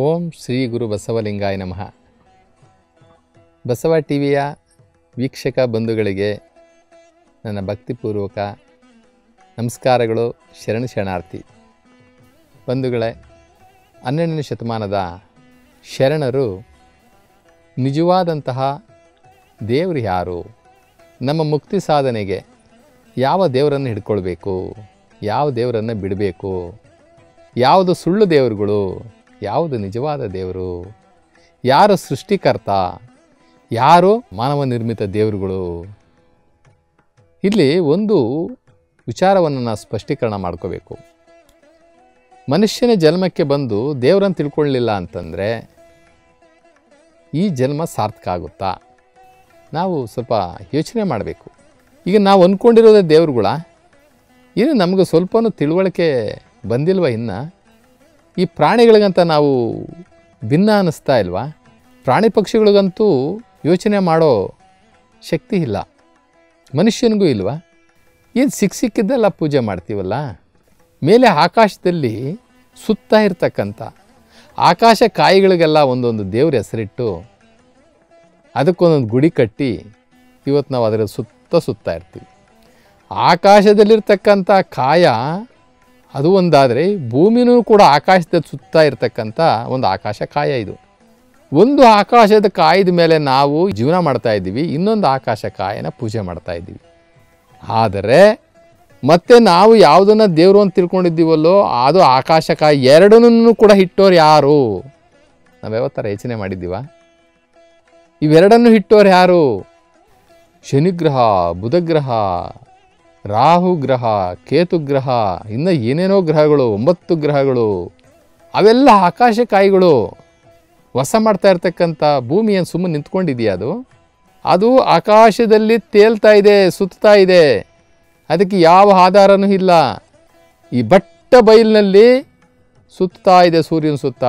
ಓಂ ಶ್ರೀ ಗುರು ಬಸವಲಿಂಗಾಯ ನಮಃ ಬಸವ ಟಿ ವಿಯ ವೀಕ್ಷಕ ಬಂಧುಗಳಿಗೆ ನನ್ನ ಭಕ್ತಿಪೂರ್ವಕ ನಮಸ್ಕಾರಗಳು ಶರಣ ಶರಣಾರ್ಥಿ ಬಂಧುಗಳೇ ಹನ್ನೆರಡನೇ ಶತಮಾನದ ಶರಣರು ನಿಜವಾದಂತಹ ದೇವರು ಯಾರು ನಮ್ಮ ಮುಕ್ತಿ ಸಾಧನೆಗೆ ಯಾವ ದೇವರನ್ನು ಹಿಡ್ಕೊಳ್ಬೇಕು ಯಾವ ದೇವರನ್ನು ಬಿಡಬೇಕು ಯಾವುದು ಸುಳ್ಳು ದೇವರುಗಳು ಯಾವುದು ನಿಜವಾದ ದೇವರು ಯಾರು ಸೃಷ್ಟಿಕರ್ತ ಯಾರು ಮಾನವ ನಿರ್ಮಿತ ದೇವರುಗಳು ಇಲ್ಲಿ ಒಂದು ವಿಚಾರವನ್ನು ನಾವು ಸ್ಪಷ್ಟೀಕರಣ ಮಾಡ್ಕೋಬೇಕು ಮನುಷ್ಯನ ಜನ್ಮಕ್ಕೆ ಬಂದು ದೇವರನ್ನು ತಿಳ್ಕೊಳ್ಳಿಲ್ಲ ಅಂತಂದರೆ ಈ ಜನ್ಮ ಸಾರ್ಥಕ ಆಗುತ್ತಾ ನಾವು ಸ್ವಲ್ಪ ಯೋಚನೆ ಮಾಡಬೇಕು ಈಗ ನಾವು ಅಂದ್ಕೊಂಡಿರೋದೇ ದೇವ್ರುಗಳ ಇದು ನಮಗೆ ಸ್ವಲ್ಪನೂ ತಿಳುವಳಿಕೆ ಬಂದಿಲ್ವ ಇನ್ನು ಈ ಪ್ರಾಣಿಗಳಿಗಂತ ನಾವು ಭಿನ್ನ ಅನ್ನಿಸ್ತಾ ಇಲ್ವಾ ಪ್ರಾಣಿ ಪಕ್ಷಿಗಳಿಗಂತೂ ಯೋಚನೆ ಮಾಡೋ ಶಕ್ತಿ ಇಲ್ಲ ಮನುಷ್ಯನಿಗೂ ಇಲ್ವಾ ಏನು ಸಿಕ್ಕ ಸಿಕ್ಕಿದ್ದೆಲ್ಲ ಪೂಜೆ ಮಾಡ್ತೀವಲ್ಲ ಮೇಲೆ ಆಕಾಶದಲ್ಲಿ ಸುತ್ತಾ ಇರ್ತಕ್ಕಂಥ ಆಕಾಶ ಕಾಯಿಗಳಿಗೆಲ್ಲ ಒಂದೊಂದು ದೇವ್ರ ಹೆಸರಿಟ್ಟು ಅದಕ್ಕೊಂದೊಂದು ಗುಡಿ ಕಟ್ಟಿ ಇವತ್ತು ನಾವು ಅದರ ಸುತ್ತ ಸುತ್ತಾ ಇರ್ತೀವಿ ಆಕಾಶದಲ್ಲಿರ್ತಕ್ಕಂಥ ಕಾಯ ಅದು ಒಂದಾದರೆ ಭೂಮಿನೂ ಕೂಡ ಆಕಾಶದ ಸುತ್ತಾ ಇರ್ತಕ್ಕಂಥ ಒಂದು ಆಕಾಶ ಕಾಯ ಇದು ಒಂದು ಆಕಾಶದ ಕಾಯದ ಮೇಲೆ ನಾವು ಜೀವನ ಮಾಡ್ತಾ ಇದ್ದೀವಿ ಇನ್ನೊಂದು ಆಕಾಶ ಕಾಯನ ಪೂಜೆ ಮಾಡ್ತಾ ಇದ್ದೀವಿ ಆದರೆ ಮತ್ತೆ ನಾವು ಯಾವುದನ್ನು ದೇವರು ಅಂತ ತಿಳ್ಕೊಂಡಿದ್ದೀವಲ್ಲೋ ಅದು ಆಕಾಶ ಕಾಯ ಎರಡನ್ನೂ ಕೂಡ ಇಟ್ಟೋರು ಯಾರು ನಾವು ಯಾವತ್ತರ ಯೋಚನೆ ಮಾಡಿದ್ದೀವ ಇವೆರಡನ್ನು ಇಟ್ಟೋರು ಯಾರು ಶನಿಗ್ರಹ ಬುಧಗ್ರಹ ರಾಹು ಗ್ರಹ ಕೇತು ಗ್ರಹ ಇನ್ನು ಏನೇನೋ ಗ್ರಹಗಳು ಒಂಬತ್ತು ಗ್ರಹಗಳು ಅವೆಲ್ಲ ಆಕಾಶಕಾಯಿಗಳು ಹೊಸ ಮಾಡ್ತಾ ಇರ್ತಕ್ಕಂಥ ಭೂಮಿ ಏನು ಸುಮ್ಮನೆ ನಿಂತ್ಕೊಂಡಿದೆಯಾ ಅದು ಅದು ಆಕಾಶದಲ್ಲಿ ತೇಲ್ತಾ ಇದೆ ಸುತ್ತಾ ಇದೆ ಅದಕ್ಕೆ ಯಾವ ಆಧಾರನೂ ಇಲ್ಲ ಈ ಬಟ್ಟ ಬಯಲಿನಲ್ಲಿ ಸುತ್ತಾ ಇದೆ ಸೂರ್ಯನ ಸುತ್ತ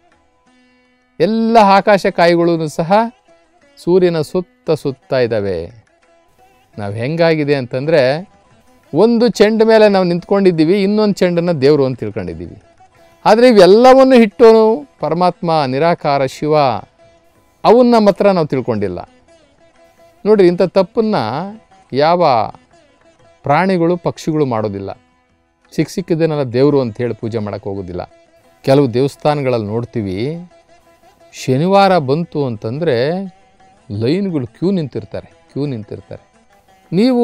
ಎಲ್ಲ ಆಕಾಶ ಕಾಯಿಗಳೂ ಸಹ ಸೂರ್ಯನ ಸುತ್ತ ಸುತ್ತಾ ಇದ್ದಾವೆ ನಾವು ಹೆಂಗಾಗಿದೆ ಅಂತಂದರೆ ಒಂದು ಚೆಂಡು ಮೇಲೆ ನಾವು ನಿಂತ್ಕೊಂಡಿದ್ದೀವಿ ಇನ್ನೊಂದು ಚೆಂಡನ್ನು ದೇವರು ಅಂತ ತಿಳ್ಕೊಂಡಿದ್ದೀವಿ ಆದರೆ ಇವೆಲ್ಲವನ್ನು ಇಟ್ಟೋನು ಪರಮಾತ್ಮ ನಿರಾಕಾರ ಶಿವ ಅವನ್ನ ಮಾತ್ರ ನಾವು ತಿಳ್ಕೊಂಡಿಲ್ಲ ನೋಡಿರಿ ಇಂಥ ತಪ್ಪನ್ನು ಯಾವ ಪ್ರಾಣಿಗಳು ಪಕ್ಷಿಗಳು ಮಾಡೋದಿಲ್ಲ ಸಿಕ್ಕ ಸಿಕ್ಕಿದ್ದನ್ನೆಲ್ಲ ದೇವರು ಅಂತ ಹೇಳಿ ಪೂಜೆ ಮಾಡೋಕ್ಕೆ ಹೋಗೋದಿಲ್ಲ ಕೆಲವು ದೇವಸ್ಥಾನಗಳಲ್ಲಿ ನೋಡ್ತೀವಿ ಶನಿವಾರ ಬಂತು ಅಂತಂದರೆ ಲೈನ್ಗಳು ಕ್ಯೂ ನಿಂತಿರ್ತಾರೆ ಕ್ಯೂ ನಿಂತಿರ್ತಾರೆ ನೀವು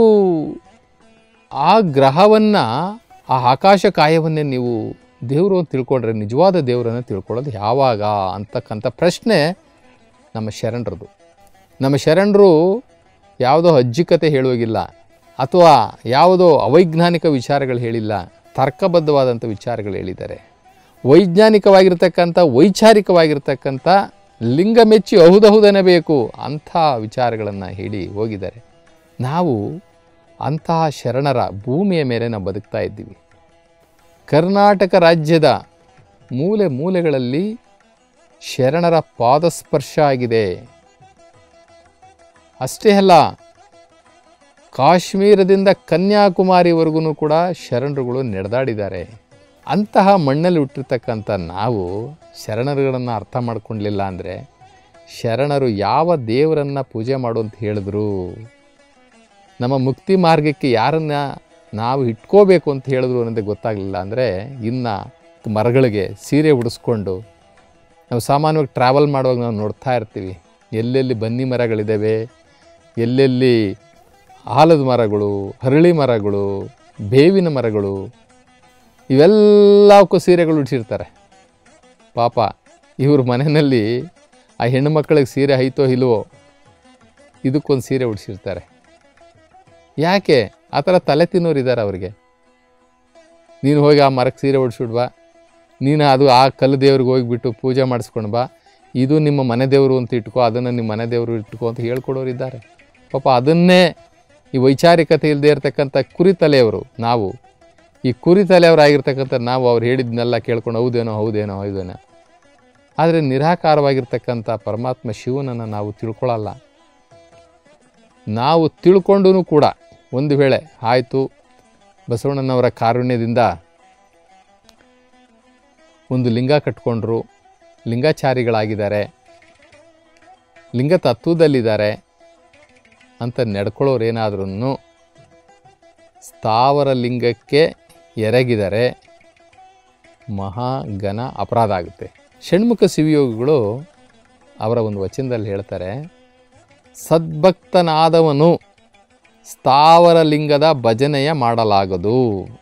ಆ ಗ್ರಹವನ್ನು ಆ ಆಕಾಶ ಕಾಯವನ್ನೇ ನೀವು ದೇವರು ಅಂತ ತಿಳ್ಕೊಂಡ್ರೆ ನಿಜವಾದ ದೇವರನ್ನು ತಿಳ್ಕೊಳ್ಳೋದು ಯಾವಾಗ ಅಂತಕ್ಕಂಥ ಪ್ರಶ್ನೆ ನಮ್ಮ ಶರಣರದು ನಮ್ಮ ಶರಣರು ಯಾವುದೋ ಅಜ್ಜಿ ಕತೆ ಹೇಳುವಾಗಿಲ್ಲ ಅಥವಾ ಯಾವುದೋ ಅವೈಜ್ಞಾನಿಕ ವಿಚಾರಗಳು ಹೇಳಿಲ್ಲ ತರ್ಕಬದ್ಧವಾದಂಥ ವಿಚಾರಗಳು ಹೇಳಿದ್ದಾರೆ ವೈಜ್ಞಾನಿಕವಾಗಿರ್ತಕ್ಕಂಥ ವೈಚಾರಿಕವಾಗಿರ್ತಕ್ಕಂಥ ಲಿಂಗ ಮೆಚ್ಚಿ ಬೇಕು ಅಂಥ ವಿಚಾರಗಳನ್ನು ಹೇಳಿ ಹೋಗಿದ್ದಾರೆ ನಾವು ಅಂತಹ ಶರಣರ ಭೂಮಿಯ ಮೇಲೆ ನಾವು ಬದುಕ್ತಾ ಇದ್ದೀವಿ ಕರ್ನಾಟಕ ರಾಜ್ಯದ ಮೂಲೆ ಮೂಲೆಗಳಲ್ಲಿ ಶರಣರ ಪಾದಸ್ಪರ್ಶ ಆಗಿದೆ ಅಷ್ಟೇ ಅಲ್ಲ ಕಾಶ್ಮೀರದಿಂದ ಕನ್ಯಾಕುಮಾರಿವರೆಗೂ ಕೂಡ ಶರಣರುಗಳು ನಡೆದಾಡಿದ್ದಾರೆ ಅಂತಹ ಮಣ್ಣಲ್ಲಿ ಹುಟ್ಟಿರ್ತಕ್ಕಂಥ ನಾವು ಶರಣರುಗಳನ್ನು ಅರ್ಥ ಮಾಡ್ಕೊಳ್ಳಿಲ್ಲ ಅಂದರೆ ಶರಣರು ಯಾವ ದೇವರನ್ನು ಪೂಜೆ ಮಾಡು ಅಂತ ಹೇಳಿದ್ರು ನಮ್ಮ ಮುಕ್ತಿ ಮಾರ್ಗಕ್ಕೆ ಯಾರನ್ನು ನಾವು ಇಟ್ಕೋಬೇಕು ಅಂತ ಹೇಳಿದ್ರು ಅನ್ನೋದೇ ಗೊತ್ತಾಗಲಿಲ್ಲ ಅಂದರೆ ಇನ್ನು ಮರಗಳಿಗೆ ಸೀರೆ ಉಡಿಸ್ಕೊಂಡು ನಾವು ಸಾಮಾನ್ಯವಾಗಿ ಟ್ರಾವೆಲ್ ಮಾಡುವಾಗ ನಾವು ನೋಡ್ತಾ ಇರ್ತೀವಿ ಎಲ್ಲೆಲ್ಲಿ ಬನ್ನಿ ಮರಗಳಿದ್ದಾವೆ ಎಲ್ಲೆಲ್ಲಿ ಆಲದ ಮರಗಳು ಹರಳಿ ಮರಗಳು ಬೇವಿನ ಮರಗಳು ಇವೆಲ್ಲಕ್ಕೂ ಸೀರೆಗಳು ಉಡಿಸಿರ್ತಾರೆ ಪಾಪ ಇವ್ರ ಮನೆಯಲ್ಲಿ ಆ ಹೆಣ್ಣು ಮಕ್ಕಳಿಗೆ ಸೀರೆ ಐತೋ ಇಲ್ವೋ ಇದಕ್ಕೊಂದು ಸೀರೆ ಉಡಿಸಿರ್ತಾರೆ ಯಾಕೆ ಆ ಥರ ತಲೆ ತಿನ್ನೋರು ಇದ್ದಾರೆ ಅವ್ರಿಗೆ ನೀನು ಹೋಗಿ ಆ ಮರಕ್ಕೆ ಸೀರೆ ಉಡ್ಸಿಡ್ಬಾ ನೀನು ಅದು ಆ ಕಲ್ಲು ದೇವ್ರಿಗೆ ಹೋಗಿಬಿಟ್ಟು ಪೂಜೆ ಮಾಡಿಸ್ಕೊಂಡು ಬಾ ಇದು ನಿಮ್ಮ ಮನೆ ದೇವರು ಅಂತ ಇಟ್ಕೋ ಅದನ್ನು ನಿಮ್ಮ ಮನೆ ದೇವರು ಇಟ್ಕೋ ಅಂತ ಹೇಳ್ಕೊಡೋರು ಇದ್ದಾರೆ ಪಾಪ ಅದನ್ನೇ ಈ ವೈಚಾರಿಕತೆ ಇಲ್ಲದೆ ಇರತಕ್ಕಂಥ ಕುರಿ ತಲೆಯವರು ನಾವು ಈ ಕುರಿ ತಲೆಯವರಾಗಿರ್ತಕ್ಕಂಥ ನಾವು ಅವ್ರು ಹೇಳಿದ್ನೆಲ್ಲ ಕೇಳ್ಕೊಂಡು ಹೌದೇನೋ ಹೌದೇನೋ ಹೌದೇನೋ ಆದರೆ ನಿರಾಕಾರವಾಗಿರ್ತಕ್ಕಂಥ ಪರಮಾತ್ಮ ಶಿವನನ್ನು ನಾವು ತಿಳ್ಕೊಳ್ಳಲ್ಲ ನಾವು ತಿಳ್ಕೊಂಡೂ ಕೂಡ ಒಂದು ವೇಳೆ ಆಯಿತು ಬಸವಣ್ಣನವರ ಕಾರುಣ್ಯದಿಂದ ಒಂದು ಲಿಂಗ ಕಟ್ಕೊಂಡ್ರು ಲಿಂಗಾಚಾರಿಗಳಾಗಿದ್ದಾರೆ ಲಿಂಗ ತತ್ವದಲ್ಲಿದ್ದಾರೆ ಅಂತ ನಡ್ಕೊಳ್ಳೋರು ಏನಾದ್ರೂ ಸ್ಥಾವರ ಲಿಂಗಕ್ಕೆ ಎರಗಿದರೆ ಮಹಾಘನ ಅಪರಾಧ ಆಗುತ್ತೆ ಷಣ್ಮುಖ ಶಿವಯೋಗಿಗಳು ಅವರ ಒಂದು ವಚನದಲ್ಲಿ ಹೇಳ್ತಾರೆ ಸದ್ಭಕ್ತನಾದವನು ಸ್ಥಾವರ ಲಿಂಗದ ಭಜನೆಯ ಮಾಡಲಾಗದು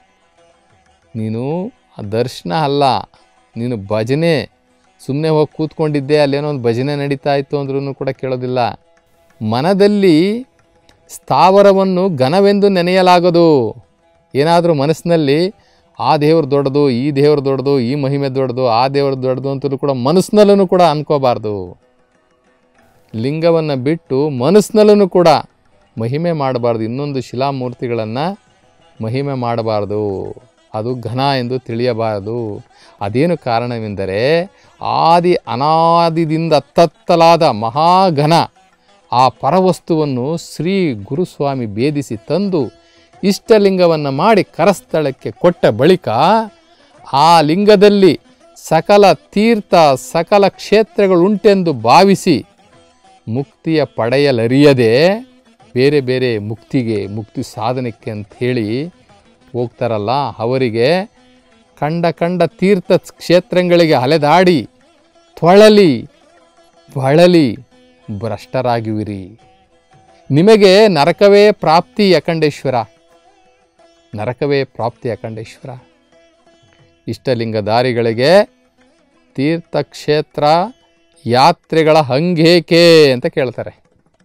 ನೀನು ಆ ದರ್ಶನ ಅಲ್ಲ ನೀನು ಭಜನೆ ಸುಮ್ಮನೆ ಹೋಗಿ ಕೂತ್ಕೊಂಡಿದ್ದೆ ಅಲ್ಲೇನೋ ಒಂದು ಭಜನೆ ನಡೀತಾ ಇತ್ತು ಅಂದ್ರೂ ಕೂಡ ಕೇಳೋದಿಲ್ಲ ಮನದಲ್ಲಿ ಸ್ಥಾವರವನ್ನು ಘನವೆಂದು ನೆನೆಯಲಾಗದು ಏನಾದರೂ ಮನಸ್ಸಿನಲ್ಲಿ ಆ ದೇವ್ರು ದೊಡ್ಡದು ಈ ದೇವ್ರು ದೊಡ್ಡದು ಈ ಮಹಿಮೆ ದೊಡ್ಡದು ಆ ದೇವ್ರು ದೊಡ್ಡದು ಅಂತಲೂ ಕೂಡ ಮನಸ್ಸಿನಲ್ಲೂ ಕೂಡ ಅನ್ಕೋಬಾರ್ದು ಲಿಂಗವನ್ನು ಬಿಟ್ಟು ಮನಸ್ಸಿನಲ್ಲೂ ಕೂಡ ಮಹಿಮೆ ಮಾಡಬಾರ್ದು ಇನ್ನೊಂದು ಶಿಲಾಮೂರ್ತಿಗಳನ್ನು ಮಹಿಮೆ ಮಾಡಬಾರ್ದು ಅದು ಘನ ಎಂದು ತಿಳಿಯಬಾರದು ಅದೇನು ಕಾರಣವೆಂದರೆ ಆದಿ ಅನಾದಿದಿಂದ ತತ್ತಲಾದ ಮಹಾಘನ ಆ ಪರವಸ್ತುವನ್ನು ಶ್ರೀ ಗುರುಸ್ವಾಮಿ ಭೇದಿಸಿ ತಂದು ಇಷ್ಟಲಿಂಗವನ್ನು ಮಾಡಿ ಕರಸ್ಥಳಕ್ಕೆ ಕೊಟ್ಟ ಬಳಿಕ ಆ ಲಿಂಗದಲ್ಲಿ ಸಕಲ ತೀರ್ಥ ಸಕಲ ಕ್ಷೇತ್ರಗಳುಂಟೆಂದು ಭಾವಿಸಿ ಮುಕ್ತಿಯ ಪಡೆಯಲರಿಯದೆ ಬೇರೆ ಬೇರೆ ಮುಕ್ತಿಗೆ ಮುಕ್ತಿ ಸಾಧನಕ್ಕೆ ಅಂತ ಹೇಳಿ ಹೋಗ್ತಾರಲ್ಲ ಅವರಿಗೆ ಕಂಡ ಕಂಡ ತೀರ್ಥ ಕ್ಷೇತ್ರಗಳಿಗೆ ಅಲೆದಾಡಿ ತೊಳಲಿ ಬಳಲಿ ಭ್ರಷ್ಟರಾಗುವಿರಿ ನಿಮಗೆ ನರಕವೇ ಪ್ರಾಪ್ತಿ ಅಖಂಡೇಶ್ವರ ನರಕವೇ ಪ್ರಾಪ್ತಿ ಅಖಂಡೇಶ್ವರ ಇಷ್ಟಲಿಂಗಧಾರಿಗಳಿಗೆ ತೀರ್ಥಕ್ಷೇತ್ರ ಯಾತ್ರೆಗಳ ಹಂಗೇಕೆ ಅಂತ ಕೇಳ್ತಾರೆ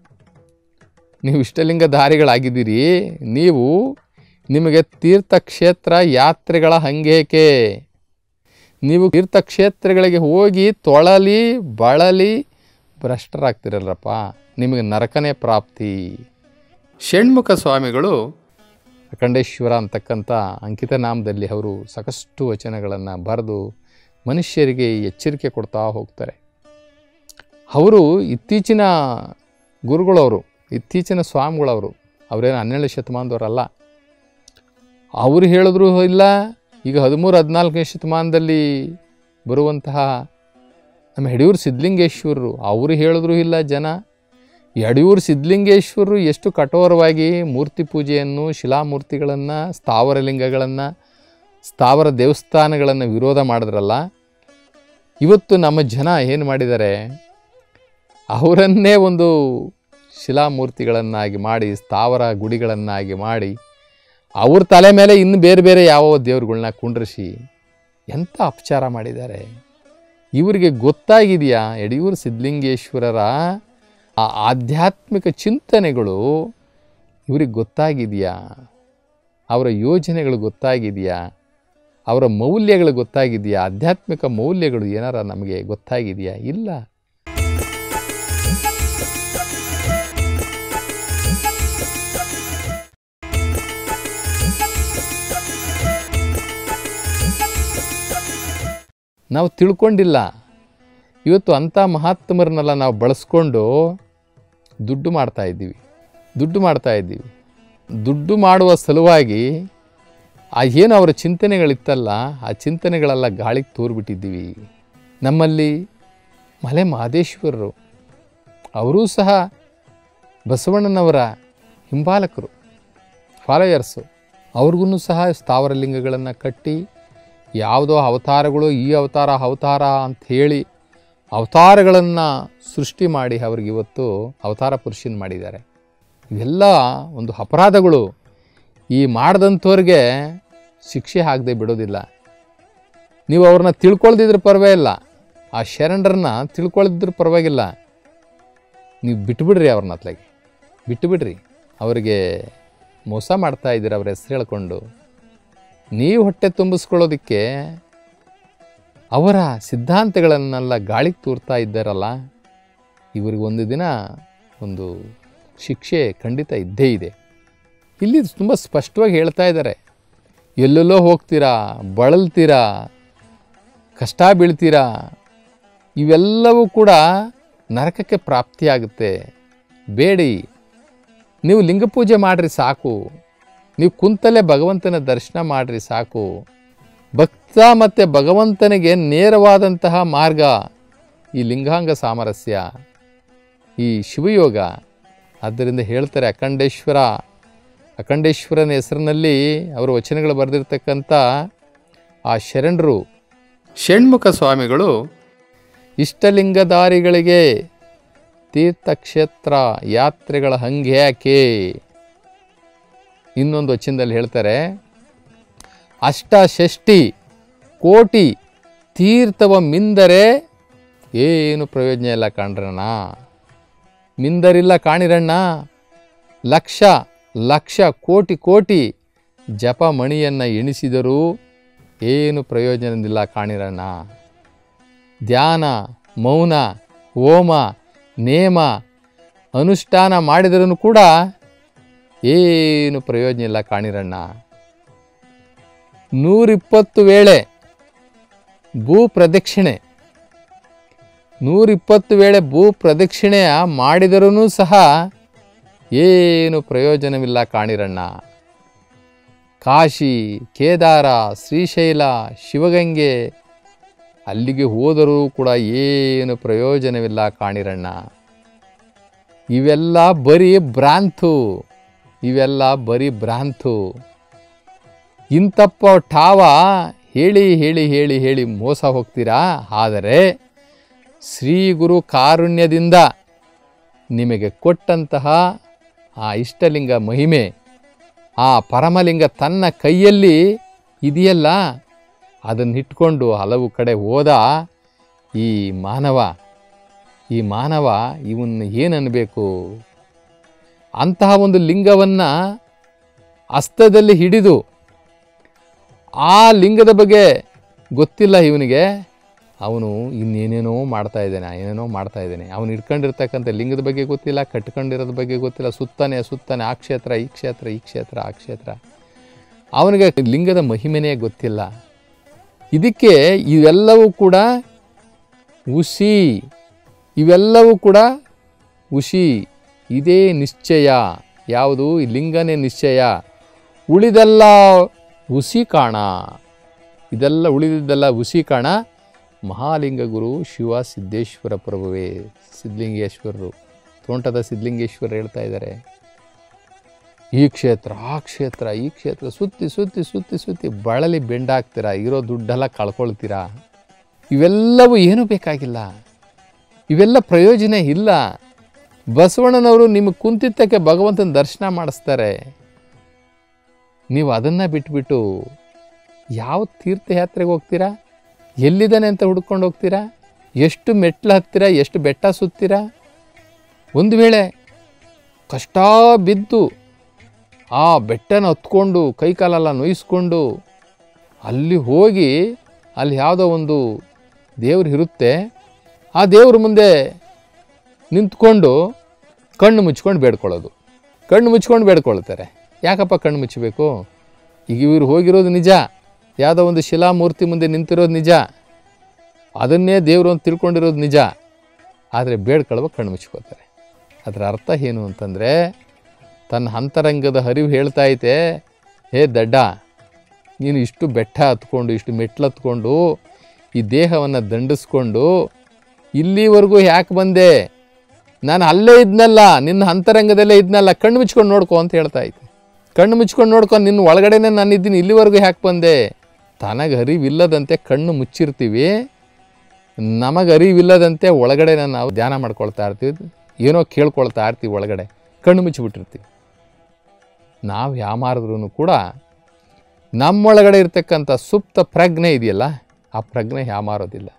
ನೀವು ಇಷ್ಟಲಿಂಗಧಾರಿಗಳಾಗಿದ್ದೀರಿ ನೀವು ನಿಮಗೆ ತೀರ್ಥಕ್ಷೇತ್ರ ಯಾತ್ರೆಗಳ ಹಂಗೇಕೆ ನೀವು ತೀರ್ಥಕ್ಷೇತ್ರಗಳಿಗೆ ಹೋಗಿ ತೊಳಲಿ ಬಳಲಿ ಭ್ರಷ್ಟರಾಗ್ತಿರಲ್ಲಪ್ಪ ನಿಮಗೆ ನರಕನೇ ಪ್ರಾಪ್ತಿ ಷಣ್ಮುಖ ಸ್ವಾಮಿಗಳು ಅಖಂಡೇಶ್ವರ ಅಂತಕ್ಕಂಥ ಅಂಕಿತ ನಾಮದಲ್ಲಿ ಅವರು ಸಾಕಷ್ಟು ವಚನಗಳನ್ನು ಬರೆದು ಮನುಷ್ಯರಿಗೆ ಎಚ್ಚರಿಕೆ ಕೊಡ್ತಾ ಹೋಗ್ತಾರೆ ಅವರು ಇತ್ತೀಚಿನ ಗುರುಗಳವರು ಇತ್ತೀಚಿನ ಸ್ವಾಮಿಗಳವರು ಅವರೇನು ಹನ್ನೆರಡು ಶತಮಾನದವರಲ್ಲ ಅವರು ಹೇಳಿದ್ರು ಇಲ್ಲ ಈಗ ಹದಿಮೂರು ಹದಿನಾಲ್ಕನೇ ಶತಮಾನದಲ್ಲಿ ಬರುವಂತಹ ನಮ್ಮ ಯಡಿಯೂರು ಸಿದ್ಧಲಿಂಗೇಶ್ವರರು ಅವರು ಹೇಳಿದ್ರು ಇಲ್ಲ ಜನ ಯಡಿಯೂರು ಸಿದ್ಧಲಿಂಗೇಶ್ವರರು ಎಷ್ಟು ಕಠೋರವಾಗಿ ಮೂರ್ತಿ ಪೂಜೆಯನ್ನು ಶಿಲಾಮೂರ್ತಿಗಳನ್ನು ಸ್ಥಾವರ ಲಿಂಗಗಳನ್ನು ಸ್ಥಾವರ ದೇವಸ್ಥಾನಗಳನ್ನು ವಿರೋಧ ಮಾಡಿದ್ರಲ್ಲ ಇವತ್ತು ನಮ್ಮ ಜನ ಏನು ಮಾಡಿದ್ದಾರೆ ಅವರನ್ನೇ ಒಂದು ಶಿಲಾಮೂರ್ತಿಗಳನ್ನಾಗಿ ಮಾಡಿ ಸ್ಥಾವರ ಗುಡಿಗಳನ್ನಾಗಿ ಮಾಡಿ ಅವ್ರ ತಲೆ ಮೇಲೆ ಇನ್ನು ಬೇರೆ ಬೇರೆ ಯಾವ ದೇವ್ರುಗಳ್ನ ಕುಂಡ್ರಿಸಿ ಎಂಥ ಅಪಚಾರ ಮಾಡಿದ್ದಾರೆ ಇವರಿಗೆ ಗೊತ್ತಾಗಿದೆಯಾ ಯಡಿಯೂರು ಸಿದ್ಧಲಿಂಗೇಶ್ವರರ ಆ ಆಧ್ಯಾತ್ಮಿಕ ಚಿಂತನೆಗಳು ಇವ್ರಿಗೆ ಗೊತ್ತಾಗಿದೆಯಾ ಅವರ ಯೋಜನೆಗಳು ಗೊತ್ತಾಗಿದೆಯಾ ಅವರ ಮೌಲ್ಯಗಳು ಗೊತ್ತಾಗಿದೆಯಾ ಆಧ್ಯಾತ್ಮಿಕ ಮೌಲ್ಯಗಳು ಏನಾರ ನಮಗೆ ಗೊತ್ತಾಗಿದೆಯಾ ಇಲ್ಲ ನಾವು ತಿಳ್ಕೊಂಡಿಲ್ಲ ಇವತ್ತು ಅಂಥ ಮಹಾತ್ಮರನ್ನೆಲ್ಲ ನಾವು ಬಳಸ್ಕೊಂಡು ದುಡ್ಡು ಮಾಡ್ತಾ ಇದ್ದೀವಿ ದುಡ್ಡು ಮಾಡ್ತಾ ಇದ್ದೀವಿ ದುಡ್ಡು ಮಾಡುವ ಸಲುವಾಗಿ ಆ ಏನು ಅವರ ಚಿಂತನೆಗಳಿತ್ತಲ್ಲ ಆ ಚಿಂತನೆಗಳೆಲ್ಲ ಗಾಳಿಗೆ ತೂರ್ಬಿಟ್ಟಿದ್ದೀವಿ ನಮ್ಮಲ್ಲಿ ಮಲೆ ಮಹದೇಶ್ವರರು ಅವರೂ ಸಹ ಬಸವಣ್ಣನವರ ಹಿಂಬಾಲಕರು ಫಾಲೋಯರ್ಸು ಅವ್ರಿಗೂ ಸಹ ಸ್ಥಾವರ ಲಿಂಗಗಳನ್ನು ಕಟ್ಟಿ ಯಾವುದೋ ಅವತಾರಗಳು ಈ ಅವತಾರ ಅವತಾರ ಅಂತ ಹೇಳಿ ಅವತಾರಗಳನ್ನು ಸೃಷ್ಟಿ ಮಾಡಿ ಅವ್ರಿಗೆ ಇವತ್ತು ಅವತಾರ ಪುರುಷನ್ ಮಾಡಿದ್ದಾರೆ ಇವೆಲ್ಲ ಒಂದು ಅಪರಾಧಗಳು ಈ ಮಾಡ್ದಂಥವ್ರಿಗೆ ಶಿಕ್ಷೆ ಆಗದೆ ಬಿಡೋದಿಲ್ಲ ನೀವು ಅವ್ರನ್ನ ತಿಳ್ಕೊಳ್ದಿದ್ರೆ ಪರವಾಗಿಲ್ಲ ಆ ಶರಣರನ್ನ ತಿಳ್ಕೊಳ್ದಿದ್ರೆ ಪರವಾಗಿಲ್ಲ ನೀವು ಬಿಟ್ಬಿಡ್ರಿ ಅವ್ರನ್ನ ಅತ್ಲಾಗೆ ಬಿಟ್ಟುಬಿಡ್ರಿ ಅವರಿಗೆ ಮೋಸ ಮಾಡ್ತಾ ಇದ್ದೀರ ಅವ್ರ ಹೆಸರು ಹೇಳ್ಕೊಂಡು ನೀವು ಹೊಟ್ಟೆ ತುಂಬಿಸ್ಕೊಳ್ಳೋದಕ್ಕೆ ಅವರ ಸಿದ್ಧಾಂತಗಳನ್ನೆಲ್ಲ ಗಾಳಿಗೆ ತೂರ್ತಾ ಇದ್ದಾರಲ್ಲ ಇವ್ರಿಗೆ ಒಂದು ದಿನ ಒಂದು ಶಿಕ್ಷೆ ಖಂಡಿತ ಇದ್ದೇ ಇದೆ ಇಲ್ಲಿ ತುಂಬ ಸ್ಪಷ್ಟವಾಗಿ ಹೇಳ್ತಾ ಇದ್ದಾರೆ ಎಲ್ಲೆಲ್ಲೋ ಹೋಗ್ತೀರಾ ಬಳಲ್ತೀರಾ ಕಷ್ಟ ಬೀಳ್ತೀರಾ ಇವೆಲ್ಲವೂ ಕೂಡ ನರಕಕ್ಕೆ ಪ್ರಾಪ್ತಿಯಾಗುತ್ತೆ ಬೇಡಿ ನೀವು ಲಿಂಗ ಪೂಜೆ ಮಾಡಿರಿ ಸಾಕು ನೀವು ಕುಂತಲ್ಲೇ ಭಗವಂತನ ದರ್ಶನ ಮಾಡಿರಿ ಸಾಕು ಭಕ್ತ ಮತ್ತು ಭಗವಂತನಿಗೆ ನೇರವಾದಂತಹ ಮಾರ್ಗ ಈ ಲಿಂಗಾಂಗ ಸಾಮರಸ್ಯ ಈ ಶಿವಯೋಗ ಆದ್ದರಿಂದ ಹೇಳ್ತಾರೆ ಅಖಂಡೇಶ್ವರ ಅಖಂಡೇಶ್ವರನ ಹೆಸರಿನಲ್ಲಿ ಅವರು ವಚನಗಳು ಬರೆದಿರ್ತಕ್ಕಂಥ ಆ ಶರಣರು ಷಣ್ಮುಖ ಸ್ವಾಮಿಗಳು ಇಷ್ಟಲಿಂಗಧಾರಿಗಳಿಗೆ ತೀರ್ಥಕ್ಷೇತ್ರ ಯಾತ್ರೆಗಳ ಹಂಗ್ಯಾಕೆ ಇನ್ನೊಂದು ವಚನದಲ್ಲಿ ಹೇಳ್ತಾರೆ ಅಷ್ಟಷಷ್ಟಿ ಕೋಟಿ ತೀರ್ಥವ ಮಿಂದರೆ ಏನು ಪ್ರಯೋಜನ ಇಲ್ಲ ಕಾಣ್ರಣ್ಣ ಮಿಂದರಿಲ್ಲ ಕಾಣಿರಣ್ಣ ಲಕ್ಷ ಲಕ್ಷ ಕೋಟಿ ಕೋಟಿ ಜಪ ಮಣಿಯನ್ನು ಎಣಿಸಿದರೂ ಏನು ಪ್ರಯೋಜನವಿಲ್ಲ ಕಾಣಿರಣ್ಣ ಧ್ಯಾನ ಮೌನ ಹೋಮ ನೇಮ ಅನುಷ್ಠಾನ ಮಾಡಿದರೂ ಕೂಡ ಏನು ಪ್ರಯೋಜನ ಇಲ್ಲ ಕಾಣಿರಣ್ಣ ನೂರಿಪ್ಪತ್ತು ವೇಳೆ ಭೂ ಪ್ರದಕ್ಷಿಣೆ ನೂರಿಪ್ಪತ್ತು ವೇಳೆ ಭೂ ಪ್ರದಕ್ಷಿಣೆಯ ಮಾಡಿದರೂ ಸಹ ಏನು ಪ್ರಯೋಜನವಿಲ್ಲ ಕಾಣಿರಣ್ಣ ಕಾಶಿ ಕೇದಾರ ಶ್ರೀಶೈಲ ಶಿವಗಂಗೆ ಅಲ್ಲಿಗೆ ಹೋದರೂ ಕೂಡ ಏನು ಪ್ರಯೋಜನವಿಲ್ಲ ಕಾಣಿರಣ್ಣ ಇವೆಲ್ಲ ಬರೀ ಭ್ರಾಂತು ಇವೆಲ್ಲ ಬರೀ ಭ್ರಾಂತು ಇಂತಪ್ಪ ಠಾವ ಹೇಳಿ ಹೇಳಿ ಹೇಳಿ ಹೇಳಿ ಮೋಸ ಹೋಗ್ತೀರಾ ಆದರೆ ಶ್ರೀ ಗುರು ಕಾರುಣ್ಯದಿಂದ ನಿಮಗೆ ಕೊಟ್ಟಂತಹ ಆ ಇಷ್ಟಲಿಂಗ ಮಹಿಮೆ ಆ ಪರಮಲಿಂಗ ತನ್ನ ಕೈಯಲ್ಲಿ ಇದೆಯಲ್ಲ ಅದನ್ನಿಟ್ಕೊಂಡು ಹಲವು ಕಡೆ ಹೋದ ಈ ಮಾನವ ಈ ಮಾನವ ಇವನ್ನ ಏನನ್ನಬೇಕು ಅಂತಹ ಒಂದು ಲಿಂಗವನ್ನು ಹಸ್ತದಲ್ಲಿ ಹಿಡಿದು ಆ ಲಿಂಗದ ಬಗ್ಗೆ ಗೊತ್ತಿಲ್ಲ ಇವನಿಗೆ ಅವನು ಇನ್ನೇನೇನೋ ಮಾಡ್ತಾ ಇದ್ದಾನೆ ಏನೇನೋ ಮಾಡ್ತಾ ಇದ್ದಾನೆ ಅವನು ಇಟ್ಕೊಂಡಿರ್ತಕ್ಕಂಥ ಲಿಂಗದ ಬಗ್ಗೆ ಗೊತ್ತಿಲ್ಲ ಕಟ್ಕೊಂಡಿರೋದ್ರ ಬಗ್ಗೆ ಗೊತ್ತಿಲ್ಲ ಸುತ್ತಾನೆ ಸುತ್ತಾನೆ ಆ ಕ್ಷೇತ್ರ ಈ ಕ್ಷೇತ್ರ ಈ ಕ್ಷೇತ್ರ ಆ ಕ್ಷೇತ್ರ ಅವನಿಗೆ ಲಿಂಗದ ಮಹಿಮೆನೇ ಗೊತ್ತಿಲ್ಲ ಇದಕ್ಕೆ ಇವೆಲ್ಲವೂ ಕೂಡ ಹುಸಿ ಇವೆಲ್ಲವೂ ಕೂಡ ಹುಸಿ ಇದೇ ನಿಶ್ಚಯ ಯಾವುದು ಈ ಲಿಂಗನೇ ನಿಶ್ಚಯ ಉಳಿದೆಲ್ಲ ಹುಸಿ ಕಾಣ ಇದೆಲ್ಲ ಉಳಿದಿದ್ದೆಲ್ಲ ಹುಸಿ ಕಾಣ ಮಹಾಲಿಂಗ ಗುರು ಶಿವ ಸಿದ್ದೇಶ್ವರ ಪ್ರಭುವೇ ಸಿದ್ಧಲಿಂಗೇಶ್ವರರು ತೋಂಟದ ಸಿದ್ಧಲಿಂಗೇಶ್ವರ ಹೇಳ್ತಾ ಇದ್ದಾರೆ ಈ ಕ್ಷೇತ್ರ ಆ ಕ್ಷೇತ್ರ ಈ ಕ್ಷೇತ್ರ ಸುತ್ತಿ ಸುತ್ತಿ ಸುತ್ತಿ ಸುತ್ತಿ ಬಳಲಿ ಬೆಂಡಾಗ್ತೀರಾ ಇರೋ ದುಡ್ಡೆಲ್ಲ ಕಳ್ಕೊಳ್ತೀರಾ ಇವೆಲ್ಲವೂ ಏನೂ ಬೇಕಾಗಿಲ್ಲ ಇವೆಲ್ಲ ಪ್ರಯೋಜನ ಇಲ್ಲ ಬಸವಣ್ಣನವರು ನಿಮಗೆ ಕುಂತಿದ್ದಕ್ಕೆ ಭಗವಂತನ ದರ್ಶನ ಮಾಡಿಸ್ತಾರೆ ನೀವು ಅದನ್ನು ಬಿಟ್ಬಿಟ್ಟು ಯಾವ ತೀರ್ಥಯಾತ್ರೆಗೆ ಹೋಗ್ತೀರಾ ಎಲ್ಲಿದ್ದಾನೆ ಅಂತ ಹುಡ್ಕೊಂಡು ಹೋಗ್ತೀರಾ ಎಷ್ಟು ಮೆಟ್ಲು ಹತ್ತೀರಾ ಎಷ್ಟು ಬೆಟ್ಟ ಸುತ್ತೀರಾ ಒಂದು ವೇಳೆ ಕಷ್ಟ ಬಿದ್ದು ಆ ಬೆಟ್ಟನ ಹತ್ಕೊಂಡು ಕೈಕಾಲೆಲ್ಲ ನೋಯಿಸ್ಕೊಂಡು ಅಲ್ಲಿ ಹೋಗಿ ಅಲ್ಲಿ ಯಾವುದೋ ಒಂದು ದೇವ್ರು ಇರುತ್ತೆ ಆ ದೇವ್ರ ಮುಂದೆ ನಿಂತ್ಕೊಂಡು ಕಣ್ಣು ಮುಚ್ಕೊಂಡು ಬೇಡ್ಕೊಳ್ಳೋದು ಕಣ್ಣು ಮುಚ್ಕೊಂಡು ಬೇಡ್ಕೊಳ್ತಾರೆ ಯಾಕಪ್ಪ ಕಣ್ಣು ಮುಚ್ಚಬೇಕು ಈಗ ಇವರು ಹೋಗಿರೋದು ನಿಜ ಯಾವುದೋ ಒಂದು ಶಿಲಾಮೂರ್ತಿ ಮುಂದೆ ನಿಂತಿರೋದು ನಿಜ ಅದನ್ನೇ ದೇವರು ಅಂತ ತಿಳ್ಕೊಂಡಿರೋದು ನಿಜ ಆದರೆ ಬೇಡ್ಕೊಳ್ಳುವ ಕಣ್ಣು ಮುಚ್ಕೋತಾರೆ ಅದರ ಅರ್ಥ ಏನು ಅಂತಂದರೆ ತನ್ನ ಅಂತರಂಗದ ಹರಿವು ಹೇಳ್ತಾ ಐತೆ ಹೇ ದಡ್ಡ ನೀನು ಇಷ್ಟು ಬೆಟ್ಟ ಹತ್ಕೊಂಡು ಇಷ್ಟು ಮೆಟ್ಲು ಹತ್ಕೊಂಡು ಈ ದೇಹವನ್ನು ದಂಡಿಸ್ಕೊಂಡು ಇಲ್ಲಿವರೆಗೂ ಯಾಕೆ ಬಂದೆ ನಾನು ಅಲ್ಲೇ ಇದ್ನಲ್ಲ ನಿನ್ನ ಅಂತರಂಗದಲ್ಲೇ ಇದ್ನಲ್ಲ ಕಣ್ಣು ಮುಚ್ಕೊಂಡು ನೋಡ್ಕೊ ಅಂತ ಹೇಳ್ತಾ ಐತೆ ಕಣ್ಣು ಮುಚ್ಕೊಂಡು ನೋಡ್ಕೊಂಡು ನಿನ್ನ ಒಳಗಡೆನೇ ನಾನು ಇದ್ದೀನಿ ಇಲ್ಲಿವರೆಗೂ ಯಾಕೆ ಬಂದೆ ತನಗೆ ಅರಿವಿಲ್ಲದಂತೆ ಕಣ್ಣು ಮುಚ್ಚಿರ್ತೀವಿ ನಮಗೆ ಅರಿವಿಲ್ಲದಂತೆ ಒಳಗಡೆ ನಾವು ಧ್ಯಾನ ಮಾಡ್ಕೊಳ್ತಾ ಇರ್ತೀವಿ ಏನೋ ಕೇಳ್ಕೊಳ್ತಾ ಇರ್ತೀವಿ ಒಳಗಡೆ ಕಣ್ಣು ಮುಚ್ಚಿಬಿಟ್ಟಿರ್ತೀವಿ ನಾವು ಯಾಮಾರಿದ್ರೂ ಕೂಡ ನಮ್ಮೊಳಗಡೆ ಇರ್ತಕ್ಕಂಥ ಸುಪ್ತ ಪ್ರಜ್ಞೆ ಇದೆಯಲ್ಲ ಆ ಪ್ರಜ್ಞೆ ಯಾಮಾರೋದಿಲ್ಲ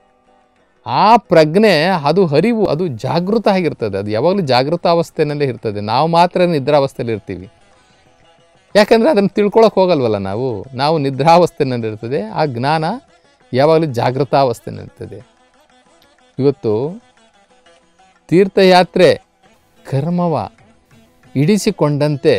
ಆ ಪ್ರಜ್ಞೆ ಅದು ಹರಿವು ಅದು ಜಾಗೃತ ಆಗಿರ್ತದೆ ಅದು ಯಾವಾಗಲೂ ಜಾಗೃತ ಅವಸ್ಥೆನಲ್ಲೇ ಇರ್ತದೆ ನಾವು ಮಾತ್ರ ನಿದ್ರಾವಸ್ಥೆಯಲ್ಲಿ ಇರ್ತೀವಿ ಯಾಕಂದರೆ ಅದನ್ನು ತಿಳ್ಕೊಳಕ್ಕೆ ಹೋಗಲ್ವಲ್ಲ ನಾವು ನಾವು ನಿದ್ರಾವಸ್ಥೆನಲ್ಲಿರ್ತದೆ ಆ ಜ್ಞಾನ ಯಾವಾಗಲೂ ಜಾಗೃತಾವಸ್ಥೆನಲ್ಲಿರ್ತದೆ ಇವತ್ತು ತೀರ್ಥಯಾತ್ರೆ ಕರ್ಮವ ಇಡಿಸಿಕೊಂಡಂತೆ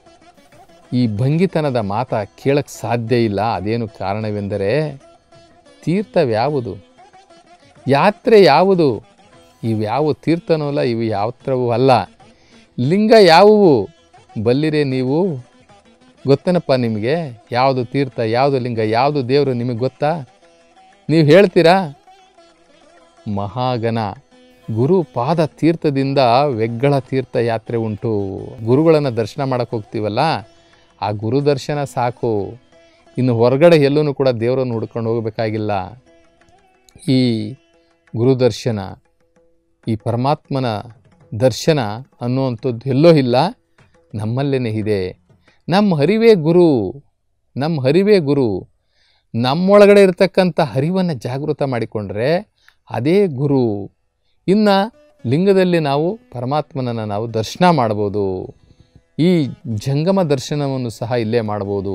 ಈ ಭಂಗಿತನದ ಮಾತ ಕೇಳಕ್ಕೆ ಸಾಧ್ಯ ಇಲ್ಲ ಅದೇನು ಕಾರಣವೆಂದರೆ ತೀರ್ಥವ್ಯಾವುದು ಯಾತ್ರೆ ಯಾವುದು ಇವ್ಯಾವು ತೀರ್ಥನೂ ಅಲ್ಲ ಇವು ಯಾವತ್ರವೂ ಅಲ್ಲ ಲಿಂಗ ಯಾವುವು ಬಲ್ಲಿರೆ ನೀವು ಗೊತ್ತೇನಪ್ಪ ನಿಮಗೆ ಯಾವುದು ತೀರ್ಥ ಯಾವುದು ಲಿಂಗ ಯಾವುದು ದೇವರು ನಿಮಗೆ ಗೊತ್ತಾ ನೀವು ಹೇಳ್ತೀರಾ ಮಹಾಗಣ ಗುರು ಪಾದ ತೀರ್ಥದಿಂದ வெಗ್ಗಳ ತೀರ್ಥ ಯಾತ್ರೆ ಉಂಟು ಗುರುಗಳನ್ನು ದರ್ಶನ ಮಾಡಕ್ಕೆ ಹೋಗ್ತೀವಲ್ಲ ಆ ಗುರು ದರ್ಶನ ಸಾಕು ಇನ್ನು ಹೊರಗಡೆ ಎಲ್ಲೂ ಕೂಡ ದೇವರನ್ನು ಹುಡ್ಕೊಂಡು ಹೋಗಬೇಕಾಗಿಲ್ಲ ಈ ಗುರು ದರ್ಶನ ಈ ಪರಮಾತ್ಮನ ದರ್ಶನ ಅನ್ನುವಂಥದ್ದು ಎಲ್ಲೋ ಇಲ್ಲ ನಮ್ಮಲ್ಲೇ ಇದೆ ನಮ್ಮ ಹರಿವೇ ಗುರು ನಮ್ಮ ಹರಿವೇ ಗುರು ನಮ್ಮೊಳಗಡೆ ಇರತಕ್ಕಂಥ ಹರಿವನ್ನು ಜಾಗೃತ ಮಾಡಿಕೊಂಡ್ರೆ ಅದೇ ಗುರು ಇನ್ನು ಲಿಂಗದಲ್ಲಿ ನಾವು ಪರಮಾತ್ಮನನ್ನು ನಾವು ದರ್ಶನ ಮಾಡ್ಬೋದು ಈ ಜಂಗಮ ದರ್ಶನವನ್ನು ಸಹ ಇಲ್ಲೇ ಮಾಡ್ಬೋದು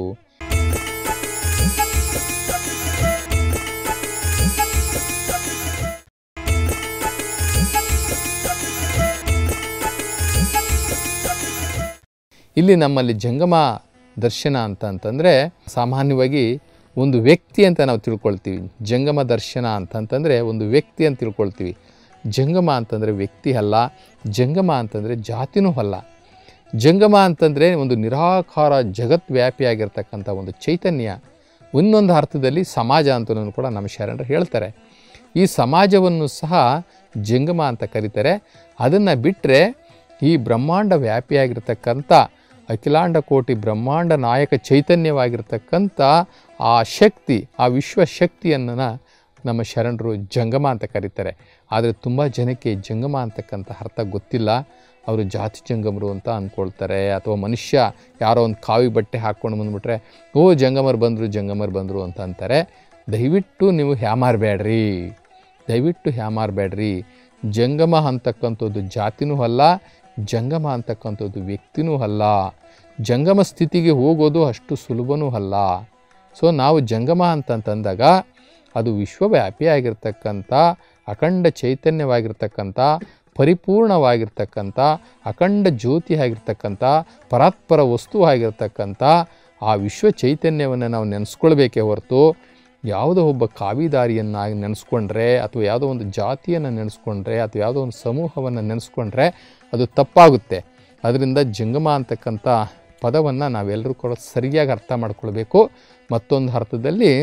ಇಲ್ಲಿ ನಮ್ಮಲ್ಲಿ ಜಂಗಮ ದರ್ಶನ ಅಂತ ಅಂತಂದರೆ ಸಾಮಾನ್ಯವಾಗಿ ಒಂದು ವ್ಯಕ್ತಿ ಅಂತ ನಾವು ತಿಳ್ಕೊಳ್ತೀವಿ ಜಂಗಮ ದರ್ಶನ ಅಂತಂತಂದರೆ ಒಂದು ವ್ಯಕ್ತಿ ಅಂತ ತಿಳ್ಕೊಳ್ತೀವಿ ಜಂಗಮ ಅಂತಂದರೆ ವ್ಯಕ್ತಿ ಅಲ್ಲ ಜಂಗಮ ಅಂತಂದರೆ ಜಾತಿನೂ ಅಲ್ಲ ಜಂಗಮ ಅಂತಂದರೆ ಒಂದು ನಿರಾಕಾರ ಜಗತ್ವ್ಯಾಪಿಯಾಗಿರ್ತಕ್ಕಂಥ ಒಂದು ಚೈತನ್ಯ ಇನ್ನೊಂದು ಅರ್ಥದಲ್ಲಿ ಸಮಾಜ ಅಂತಲೂ ಕೂಡ ನಮ್ಮ ಶರಣರು ಹೇಳ್ತಾರೆ ಈ ಸಮಾಜವನ್ನು ಸಹ ಜಂಗಮ ಅಂತ ಕರೀತಾರೆ ಅದನ್ನು ಬಿಟ್ಟರೆ ಈ ಬ್ರಹ್ಮಾಂಡ ವ್ಯಾಪಿಯಾಗಿರ್ತಕ್ಕಂಥ ಅಖಿಲಾಂಡ ಕೋಟಿ ಬ್ರಹ್ಮಾಂಡ ನಾಯಕ ಚೈತನ್ಯವಾಗಿರ್ತಕ್ಕಂಥ ಆ ಶಕ್ತಿ ಆ ವಿಶ್ವಶಕ್ತಿಯನ್ನು ನಮ್ಮ ಶರಣರು ಜಂಗಮ ಅಂತ ಕರೀತಾರೆ ಆದರೆ ತುಂಬ ಜನಕ್ಕೆ ಜಂಗಮ ಅಂತಕ್ಕಂಥ ಅರ್ಥ ಗೊತ್ತಿಲ್ಲ ಅವರು ಜಾತಿ ಜಂಗಮರು ಅಂತ ಅಂದ್ಕೊಳ್ತಾರೆ ಅಥವಾ ಮನುಷ್ಯ ಯಾರೋ ಒಂದು ಕಾವಿ ಬಟ್ಟೆ ಹಾಕ್ಕೊಂಡು ಬಂದುಬಿಟ್ರೆ ಓ ಜಂಗಮರು ಬಂದರು ಜಂಗಮರು ಬಂದರು ಅಂತ ಅಂತಾರೆ ದಯವಿಟ್ಟು ನೀವು ಹ್ಯಾಮಾರಬೇಡ್ರಿ ದಯವಿಟ್ಟು ಹ್ಯಾಮಾರಬೇಡ್ರಿ ಜಂಗಮ ಅಂತಕ್ಕಂಥದ್ದು ಜಾತಿನೂ ಅಲ್ಲ ಜಂಗಮ ಅಂತಕ್ಕಂಥದ್ದು ವ್ಯಕ್ತಿನೂ ಅಲ್ಲ ಜಂಗಮ ಸ್ಥಿತಿಗೆ ಹೋಗೋದು ಅಷ್ಟು ಸುಲಭನೂ ಅಲ್ಲ ಸೊ ನಾವು ಜಂಗಮ ಅಂತಂತಂದಾಗ ಅದು ವಿಶ್ವವ್ಯಾಪಿಯಾಗಿರ್ತಕ್ಕಂಥ ಅಖಂಡ ಚೈತನ್ಯವಾಗಿರ್ತಕ್ಕಂಥ ಪರಿಪೂರ್ಣವಾಗಿರ್ತಕ್ಕಂಥ ಅಖಂಡ ಜ್ಯೋತಿ ಆಗಿರ್ತಕ್ಕಂಥ ಪರಾತ್ಪರ ವಸ್ತು ಆಗಿರ್ತಕ್ಕಂಥ ಆ ವಿಶ್ವ ಚೈತನ್ಯವನ್ನು ನಾವು ನೆನೆಸ್ಕೊಳ್ಬೇಕೇ ಹೊರತು ಯಾವುದೋ ಒಬ್ಬ ಕಾವಿದಾರಿಯನ್ನಾಗಿ ನೆನೆಸ್ಕೊಂಡ್ರೆ ಅಥವಾ ಯಾವುದೋ ಒಂದು ಜಾತಿಯನ್ನು ನೆನೆಸ್ಕೊಂಡ್ರೆ ಅಥವಾ ಯಾವುದೋ ಒಂದು ಸಮೂಹವನ್ನು ನೆನೆಸ್ಕೊಂಡ್ರೆ ಅದು ತಪ್ಪಾಗುತ್ತೆ ಅದರಿಂದ ಜಂಗಮ ಅಂತಕ್ಕಂಥ ಪದವನ್ನು ನಾವೆಲ್ಲರೂ ಕೂಡ ಸರಿಯಾಗಿ ಅರ್ಥ ಮಾಡ್ಕೊಳ್ಬೇಕು ಮತ್ತೊಂದು ಅರ್ಥದಲ್ಲಿ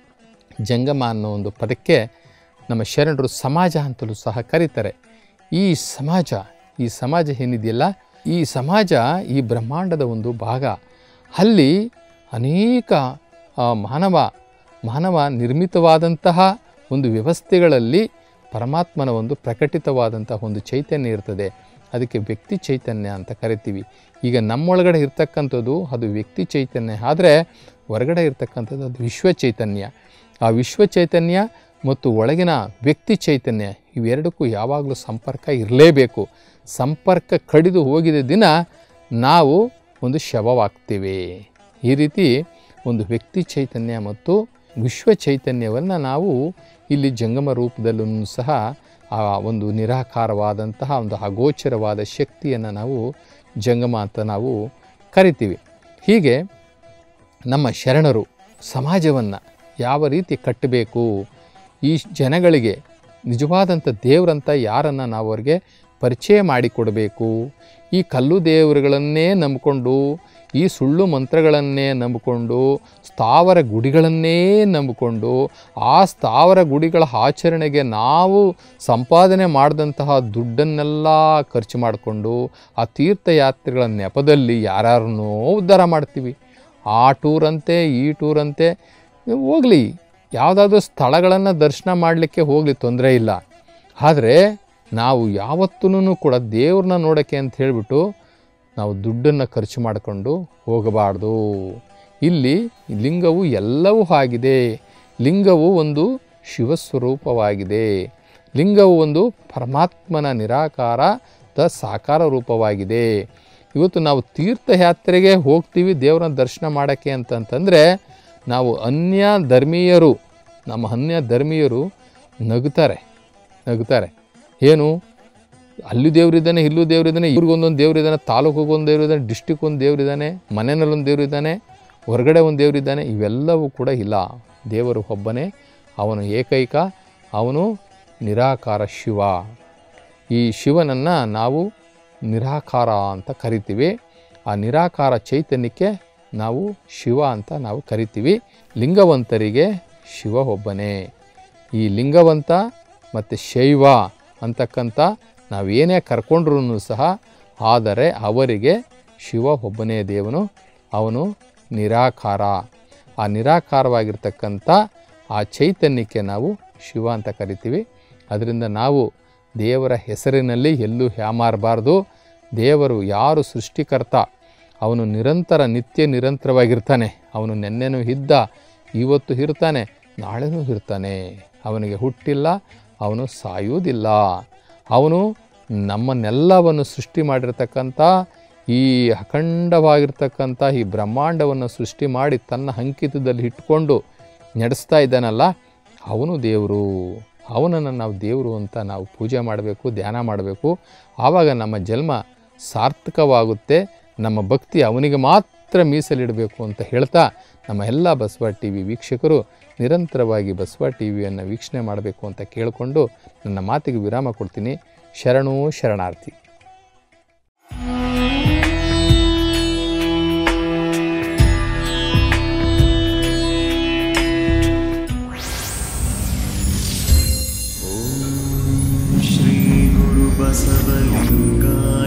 ಜಂಗಮ ಅನ್ನೋ ಒಂದು ಪದಕ್ಕೆ ನಮ್ಮ ಶರಣರು ಸಮಾಜ ಅಂತಲೂ ಸಹ ಕರೀತಾರೆ ಈ ಸಮಾಜ ಈ ಸಮಾಜ ಏನಿದೆಯಲ್ಲ ಈ ಸಮಾಜ ಈ ಬ್ರಹ್ಮಾಂಡದ ಒಂದು ಭಾಗ ಅಲ್ಲಿ ಅನೇಕ ಆ, ಮಾನವ ಮಾನವ ನಿರ್ಮಿತವಾದಂತಹ ಒಂದು ವ್ಯವಸ್ಥೆಗಳಲ್ಲಿ ಪರಮಾತ್ಮನ ಒಂದು ಪ್ರಕಟಿತವಾದಂತಹ ಒಂದು ಚೈತನ್ಯ ಇರ್ತದೆ ಅದಕ್ಕೆ ವ್ಯಕ್ತಿ ಚೈತನ್ಯ ಅಂತ ಕರಿತೀವಿ ಈಗ ನಮ್ಮೊಳಗಡೆ ಇರ್ತಕ್ಕಂಥದ್ದು ಅದು ವ್ಯಕ್ತಿ ಚೈತನ್ಯ ಆದರೆ ಹೊರಗಡೆ ಇರ್ತಕ್ಕಂಥದ್ದು ಅದು ವಿಶ್ವ ಚೈತನ್ಯ ಆ ವಿಶ್ವ ಚೈತನ್ಯ ಮತ್ತು ಒಳಗಿನ ವ್ಯಕ್ತಿ ಚೈತನ್ಯ ಇವೆರಡಕ್ಕೂ ಯಾವಾಗಲೂ ಸಂಪರ್ಕ ಇರಲೇಬೇಕು ಸಂಪರ್ಕ ಕಡಿದು ಹೋಗಿದ ದಿನ ನಾವು ಒಂದು ಶವವಾಗ್ತೇವೆ ಈ ರೀತಿ ಒಂದು ವ್ಯಕ್ತಿ ಚೈತನ್ಯ ಮತ್ತು ವಿಶ್ವ ಚೈತನ್ಯವನ್ನು ನಾವು ಇಲ್ಲಿ ಜಂಗಮ ರೂಪದಲ್ಲೂ ಸಹ ಆ ಒಂದು ನಿರಾಕಾರವಾದಂತಹ ಒಂದು ಅಗೋಚರವಾದ ಶಕ್ತಿಯನ್ನು ನಾವು ಜಂಗಮ ಅಂತ ನಾವು ಕರಿತೀವಿ ಹೀಗೆ ನಮ್ಮ ಶರಣರು ಸಮಾಜವನ್ನು ಯಾವ ರೀತಿ ಕಟ್ಟಬೇಕು ಈ ಜನಗಳಿಗೆ ನಿಜವಾದಂಥ ದೇವರಂತ ಯಾರನ್ನು ನಾವು ಅವ್ರಿಗೆ ಪರಿಚಯ ಮಾಡಿಕೊಡಬೇಕು ಈ ಕಲ್ಲು ದೇವರುಗಳನ್ನೇ ನಂಬಿಕೊಂಡು ಈ ಸುಳ್ಳು ಮಂತ್ರಗಳನ್ನೇ ನಂಬಿಕೊಂಡು ಸ್ಥಾವರ ಗುಡಿಗಳನ್ನೇ ನಂಬಿಕೊಂಡು ಆ ಸ್ಥಾವರ ಗುಡಿಗಳ ಆಚರಣೆಗೆ ನಾವು ಸಂಪಾದನೆ ಮಾಡಿದಂತಹ ದುಡ್ಡನ್ನೆಲ್ಲ ಖರ್ಚು ಮಾಡಿಕೊಂಡು ಆ ತೀರ್ಥಯಾತ್ರೆಗಳ ನೆಪದಲ್ಲಿ ಯಾರ್ಯಾರನ್ನೋ ಉದ್ಧಾರ ಮಾಡ್ತೀವಿ ಆ ಟೂರಂತೆ ಈ ಟೂರಂತೆ ಹೋಗಲಿ ಯಾವುದಾದ್ರೂ ಸ್ಥಳಗಳನ್ನು ದರ್ಶನ ಮಾಡಲಿಕ್ಕೆ ಹೋಗಲಿ ತೊಂದರೆ ಇಲ್ಲ ಆದರೆ ನಾವು ಯಾವತ್ತೂ ಕೂಡ ದೇವ್ರನ್ನ ನೋಡೋಕ್ಕೆ ಅಂತ ಹೇಳಿಬಿಟ್ಟು ನಾವು ದುಡ್ಡನ್ನು ಖರ್ಚು ಮಾಡಿಕೊಂಡು ಹೋಗಬಾರ್ದು ಇಲ್ಲಿ ಲಿಂಗವು ಎಲ್ಲವೂ ಆಗಿದೆ ಲಿಂಗವು ಒಂದು ಶಿವಸ್ವರೂಪವಾಗಿದೆ ಲಿಂಗವು ಒಂದು ಪರಮಾತ್ಮನ ನಿರಾಕಾರದ ಸಾಕಾರ ರೂಪವಾಗಿದೆ ಇವತ್ತು ನಾವು ತೀರ್ಥಯಾತ್ರೆಗೆ ಹೋಗ್ತೀವಿ ದೇವರನ್ನ ದರ್ಶನ ಮಾಡೋಕ್ಕೆ ಅಂತಂತಂದರೆ ನಾವು ಅನ್ಯ ಧರ್ಮೀಯರು ನಮ್ಮ ಅನ್ಯ ಧರ್ಮೀಯರು ನಗುತ್ತಾರೆ ನಗುತ್ತಾರೆ ಏನು ಅಲ್ಲಿ ದೇವರಿದ್ದಾನೆ ಇಲ್ಲೂ ದೇವರಿದ್ದಾನೆ ಇವ್ರಿಗೊಂದೊಂದು ದೇವರಿದ್ದಾನೆ ತಾಲೂಕಿಗೆ ಒಂದು ದೇವರಿದ್ದಾನೆ ಡಿಸ್ಟಿಕ್ ಒಂದು ದೇವರಿದ್ದಾನೆ ಮನೆಯಲ್ಲಿ ಒಂದು ದೇವರಿದ್ದಾನೆ ಹೊರಗಡೆ ಒಂದು ದೇವರಿದ್ದಾನೆ ಇವೆಲ್ಲವೂ ಕೂಡ ಇಲ್ಲ ದೇವರು ಒಬ್ಬನೇ ಅವನು ಏಕೈಕ ಅವನು ನಿರಾಕಾರ ಶಿವ ಈ ಶಿವನನ್ನು ನಾವು ನಿರಾಕಾರ ಅಂತ ಕರಿತೀವಿ ಆ ನಿರಾಕಾರ ಚೈತನ್ಯಕ್ಕೆ ನಾವು ಶಿವ ಅಂತ ನಾವು ಕರಿತೀವಿ ಲಿಂಗವಂತರಿಗೆ ಶಿವ ಒಬ್ಬನೇ ಈ ಲಿಂಗವಂತ ಮತ್ತು ಶೈವ ಅಂತಕ್ಕಂಥ ನಾವೇನೇ ಕರ್ಕೊಂಡ್ರೂ ಸಹ ಆದರೆ ಅವರಿಗೆ ಶಿವ ಒಬ್ಬನೇ ದೇವನು ಅವನು ನಿರಾಕಾರ ಆ ನಿರಾಕಾರವಾಗಿರ್ತಕ್ಕಂಥ ಆ ಚೈತನ್ಯಕ್ಕೆ ನಾವು ಶಿವ ಅಂತ ಕರಿತೀವಿ ಅದರಿಂದ ನಾವು ದೇವರ ಹೆಸರಿನಲ್ಲಿ ಎಲ್ಲೂ ಹ್ಯಾಮಾರಬಾರ್ದು ದೇವರು ಯಾರು ಸೃಷ್ಟಿಕರ್ತ ಅವನು ನಿರಂತರ ನಿತ್ಯ ನಿರಂತರವಾಗಿರ್ತಾನೆ ಅವನು ನೆನ್ನೆನೂ ಇದ್ದ ಇವತ್ತು ಇರ್ತಾನೆ ನಾಳೆನೂ ಇರ್ತಾನೆ ಅವನಿಗೆ ಹುಟ್ಟಿಲ್ಲ ಅವನು ಸಾಯುವುದಿಲ್ಲ ಅವನು ನಮ್ಮನ್ನೆಲ್ಲವನ್ನು ಸೃಷ್ಟಿ ಮಾಡಿರ್ತಕ್ಕಂಥ ಈ ಅಖಂಡವಾಗಿರ್ತಕ್ಕಂಥ ಈ ಬ್ರಹ್ಮಾಂಡವನ್ನು ಸೃಷ್ಟಿ ಮಾಡಿ ತನ್ನ ಅಂಕಿತದಲ್ಲಿ ಇಟ್ಕೊಂಡು ನಡೆಸ್ತಾ ಇದ್ದಾನಲ್ಲ ಅವನು ದೇವರು ಅವನನ್ನು ನಾವು ದೇವರು ಅಂತ ನಾವು ಪೂಜೆ ಮಾಡಬೇಕು ಧ್ಯಾನ ಮಾಡಬೇಕು ಆವಾಗ ನಮ್ಮ ಜನ್ಮ ಸಾರ್ಥಕವಾಗುತ್ತೆ ನಮ್ಮ ಭಕ್ತಿ ಅವನಿಗೆ ಮಾತ್ರ ಮೀಸಲಿಡಬೇಕು ಅಂತ ಹೇಳ್ತಾ ನಮ್ಮ ಎಲ್ಲ ಬಸವ ಟಿ ವಿ ವೀಕ್ಷಕರು ನಿರಂತರವಾಗಿ ಬಸವ ಟಿ ವಿಯನ್ನು ವೀಕ್ಷಣೆ ಮಾಡಬೇಕು ಅಂತ ಕೇಳಿಕೊಂಡು ನನ್ನ ಮಾತಿಗೆ ವಿರಾಮ ಕೊಡ್ತೀನಿ ಶರಣು ಶರಣಾರ್ಥಿ श्रीगुरुबसवलिङ्गा